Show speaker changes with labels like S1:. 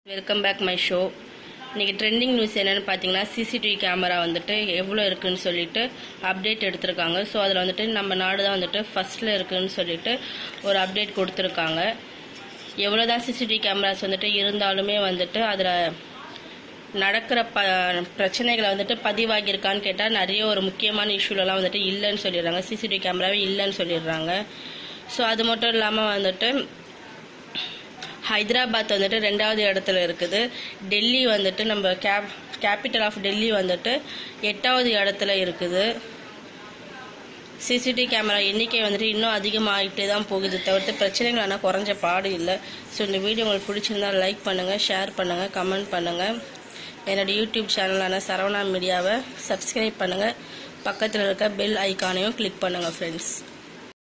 S1: welcome back my show இன்னைக்கு trending news என்னன்னு பார்த்தீங்கன்னா சிசிடிவி கேமரா வந்துட்டு எவ்வளோ இருக்குன்னு சொல்லிட்டு அப்டேட் எடுத்திருக்காங்க ஸோ அதில் வந்துட்டு நம்ம நாடு தான் வந்துட்டு ஃபர்ஸ்ட்ல இருக்குன்னு சொல்லிட்டு ஒரு அப்டேட் கொடுத்துருக்காங்க எவ்வளோதான் சிசிடிவி கேமராஸ் வந்துட்டு இருந்தாலுமே வந்துட்டு அதில் நடக்கிற ப பிரச்சனைகளை வந்துட்டு பதிவாகியிருக்கான்னு கேட்டால் நிறைய ஒரு முக்கியமான இஷ்யூலலாம் வந்துட்டு இல்லைன்னு சொல்லிடுறாங்க சிசிடிவி கேமராவே இல்லைன்னு சொல்லிடுறாங்க ஸோ அது மட்டும் இல்லாமல் வந்துட்டு ஹைதராபாத் வந்துட்டு ரெண்டாவது இடத்துல இருக்குது டெல்லி வந்துட்டு நம்ம கேப் கேபிட்டல் ஆஃப் டெல்லி வந்துட்டு எட்டாவது இடத்துல இருக்குது சிசிடிவி கேமரா எண்ணிக்கை வந்துட்டு இன்னும் அதிகமாகிட்டே தான் போகுது தவிர்த்து பிரச்சனைகள் ஆனால் குறைஞ்ச பாடு இல்லை ஸோ இந்த வீடியோ உங்களுக்கு பிடிச்சிருந்தா லைக் பண்ணுங்கள் ஷேர் பண்ணுங்கள் கமெண்ட் பண்ணுங்கள் என்னோட யூடியூப் சேனலான சரவணா மீடியாவை சப்ஸ்கிரைப் பண்ணுங்கள் பக்கத்தில் இருக்க பெல் ஐக்கானையும் கிளிக் பண்ணுங்கள் ஃப்ரெண்ட்ஸ்